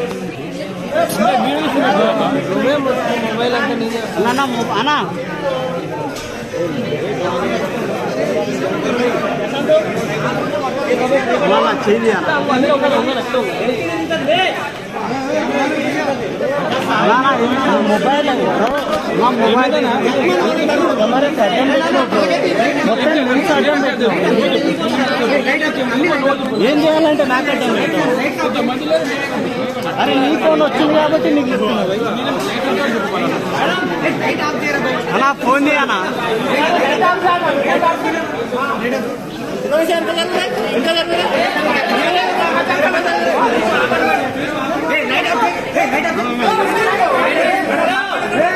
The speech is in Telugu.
మొబైల్ అంటే నీదే అన్న అన్న అన్న చేయి అన్న అన్నీ ఒక దొంగ నెక్స్ట్ అన్న ఇది నా మొబైల్ అది కదా. నా మొబైల్ మరి అడ్డం పెట్టినావు బ్రో. మొత్తం నుంచి అడ్డం పెట్టినావు. ఏం చేయాలంటే నాకు అడ్డం పెట్టావు అరే నీ ఫోన్ వచ్చింది కాబట్టి నీకు చెప్తున్నా భయ్. అన్నా ఫోన్ చేయనా Hey,